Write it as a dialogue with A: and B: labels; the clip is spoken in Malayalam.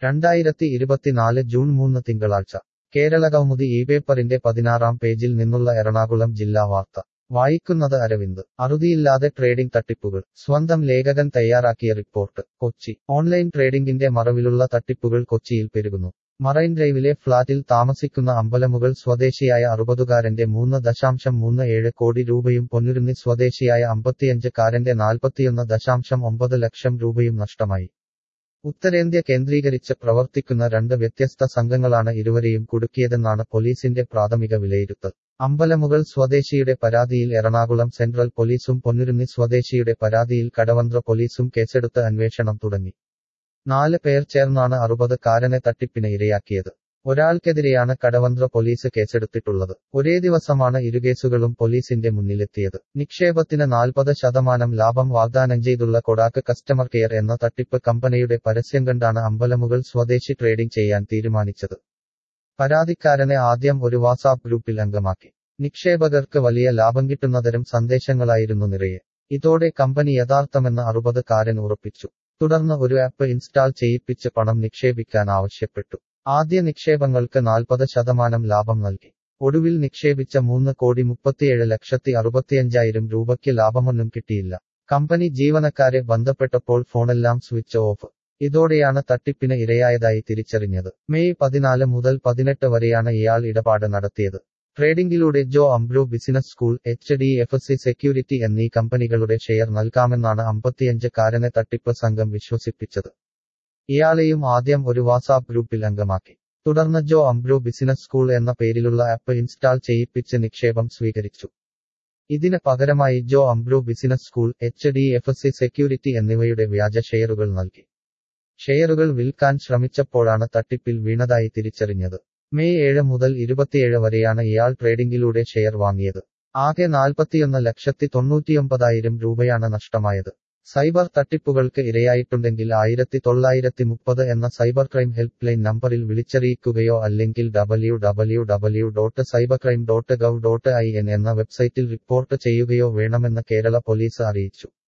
A: രണ്ടായിരത്തി ഇരുപത്തിനാല് ജൂൺ മൂന്ന് തിങ്കളാഴ്ച കേരളകൗമുദി ഈ പേപ്പറിന്റെ പതിനാറാം പേജിൽ നിന്നുള്ള എറണാകുളം ജില്ലാ വാർത്ത വായിക്കുന്നത് അരവിന്ദ് അറുതിയില്ലാതെ ട്രേഡിംഗ് തട്ടിപ്പുകൾ സ്വന്തം ലേഖകൻ തയ്യാറാക്കിയ റിപ്പോർട്ട് കൊച്ചി ഓൺലൈൻ ട്രേഡിംഗിന്റെ മറവിലുള്ള തട്ടിപ്പുകൾ കൊച്ചിയിൽ പെരുകുന്നു മറൈൻ ഡ്രൈവിലെ ഫ്ളാറ്റിൽ താമസിക്കുന്ന അമ്പലമുകൾ സ്വദേശിയായ അറുപതുകാരന്റെ മൂന്ന് ദശാംശം മൂന്ന് ഏഴ് കോടി രൂപയും പൊന്നുരുന്നി സ്വദേശിയായ അമ്പത്തിയഞ്ച് കാരന്റെ നാൽപ്പത്തിയൊന്ന് ദശാംശം ഒമ്പത് ലക്ഷം രൂപയും നഷ്ടമായി ഉത്തരേന്ത്യ കേന്ദ്രീകരിച്ച് പ്രവർത്തിക്കുന്ന രണ്ട് വ്യത്യസ്ത സംഘങ്ങളാണ് ഇരുവരെയും കുടുക്കിയതെന്നാണ് പോലീസിന്റെ പ്രാഥമിക വിലയിരുത്തൽ അമ്പലമുകൾ സ്വദേശിയുടെ പരാതിയിൽ എറണാകുളം സെൻട്രൽ പോലീസും പൊന്നുരുന്നി സ്വദേശിയുടെ പരാതിയിൽ കടവന്ത്ര പോലീസും കേസെടുത്ത് അന്വേഷണം തുടങ്ങി നാല് പേർ ചേർന്നാണ് അറുപത് കാരനെ തട്ടിപ്പിന് ഇരയാക്കിയത് ഒരാൾക്കെതിരെയാണ് കടവന്ത്ര പോലീസ് കേസെടുത്തിട്ടുള്ളത് ഒരേ ദിവസമാണ് ഇരുകേസുകളും പോലീസിന്റെ മുന്നിലെത്തിയത് നിക്ഷേപത്തിന് നാൽപ്പത് ശതമാനം ലാഭം വാഗ്ദാനം ചെയ്തുള്ള കൊടാക്ക് കസ്റ്റമർ കെയർ എന്ന തട്ടിപ്പ് കമ്പനിയുടെ പരസ്യം കണ്ടാണ് അമ്പലമുകൾ സ്വദേശി ട്രേഡിംഗ് ചെയ്യാൻ തീരുമാനിച്ചത് പരാതിക്കാരനെ ആദ്യം ഒരു വാട്സാപ്പ് ഗ്രൂപ്പിൽ അംഗമാക്കി നിക്ഷേപകർക്ക് വലിയ ലാഭം കിട്ടുന്നതരം സന്ദേശങ്ങളായിരുന്നു നിറയെ ഇതോടെ കമ്പനി യഥാർത്ഥമെന്ന് അറുപത് കാരൻ ഉറപ്പിച്ചു തുടർന്ന് ഒരു ആപ്പ് ഇൻസ്റ്റാൾ ചെയ്യിപ്പിച്ച് പണം നിക്ഷേപിക്കാൻ ആവശ്യപ്പെട്ടു ആദ്യ നിക്ഷേപങ്ങൾക്ക് നാൽപ്പത് ശതമാനം ലാഭം നൽകി ഒടുവിൽ നിക്ഷേപിച്ച മൂന്ന് കോടി മുപ്പത്തിയേഴ് ലക്ഷത്തി അറുപത്തിയഞ്ചായിരം രൂപയ്ക്ക് ലാഭമൊന്നും കിട്ടിയില്ല കമ്പനി ജീവനക്കാരെ ബന്ധപ്പെട്ടപ്പോൾ ഫോണെല്ലാം സ്വിച്ച് ഓഫ് ഇതോടെയാണ് തട്ടിപ്പിന് ഇരയായതായി തിരിച്ചറിഞ്ഞത് മെയ് പതിനാല് മുതൽ പതിനെട്ട് വരെയാണ് ഇയാൾ ഇടപാട് നടത്തിയത് ട്രേഡിംഗിലൂടെ ജോ അംബ്രോ business school H D F C security എന്നീ കമ്പനികളുടെ ഷെയർ നൽകാമെന്നാണ് അമ്പത്തിയഞ്ച് കാരനെ തട്ടിപ്പ് സംഘം വിശ്വസിപ്പിച്ചത് ഇയാളെയും ആദ്യം ഒരു വാട്സാപ്പ് ഗ്രൂപ്പിൽ അംഗമാക്കി തുടർന്ന് ജോ അംബ്രോ ബിസിനസ് സ്കൂൾ എന്ന പേരിലുള്ള ആപ്പ് ഇൻസ്റ്റാൾ ചെയ്യിപ്പിച്ച് നിക്ഷേപം സ്വീകരിച്ചു ഇതിന് പകരമായി ജോ അംബ്രോ business school H D F C security എന്നിവയുടെ വ്യാജ ഷെയറുകൾ നൽകി ഷെയറുകൾ വിൽക്കാൻ ശ്രമിച്ചപ്പോഴാണ് തട്ടിപ്പിൽ വീണതായി തിരിച്ചറിഞ്ഞത് മെയ് ഏഴ് മുതൽ ഇരുപത്തിയേഴ് വരെയാണ് ഇയാൾ ട്രേഡിംഗിലൂടെ ഷെയർ വാങ്ങിയത് ആകെ നാൽപ്പത്തിയൊന്ന് ലക്ഷത്തി തൊണ്ണൂറ്റിയൊമ്പതായിരം രൂപയാണ് നഷ്ടമായത് സൈബർ തട്ടിപ്പുകൾക്ക് ഇരയായിട്ടുണ്ടെങ്കിൽ ആയിരത്തി തൊള്ളായിരത്തി മുപ്പത് എന്ന സൈബർ ക്രൈം ഹെൽപ്പ് ലൈൻ നമ്പറിൽ വിളിച്ചറിയിക്കുകയോ അല്ലെങ്കിൽ W W W dot cyber crime dot gov dot I N എന്ന വെബ്സൈറ്റിൽ റിപ്പോർട്ട് ചെയ്യുകയോ വേണമെന്ന് കേരള പോലീസ് അറിയിച്ചു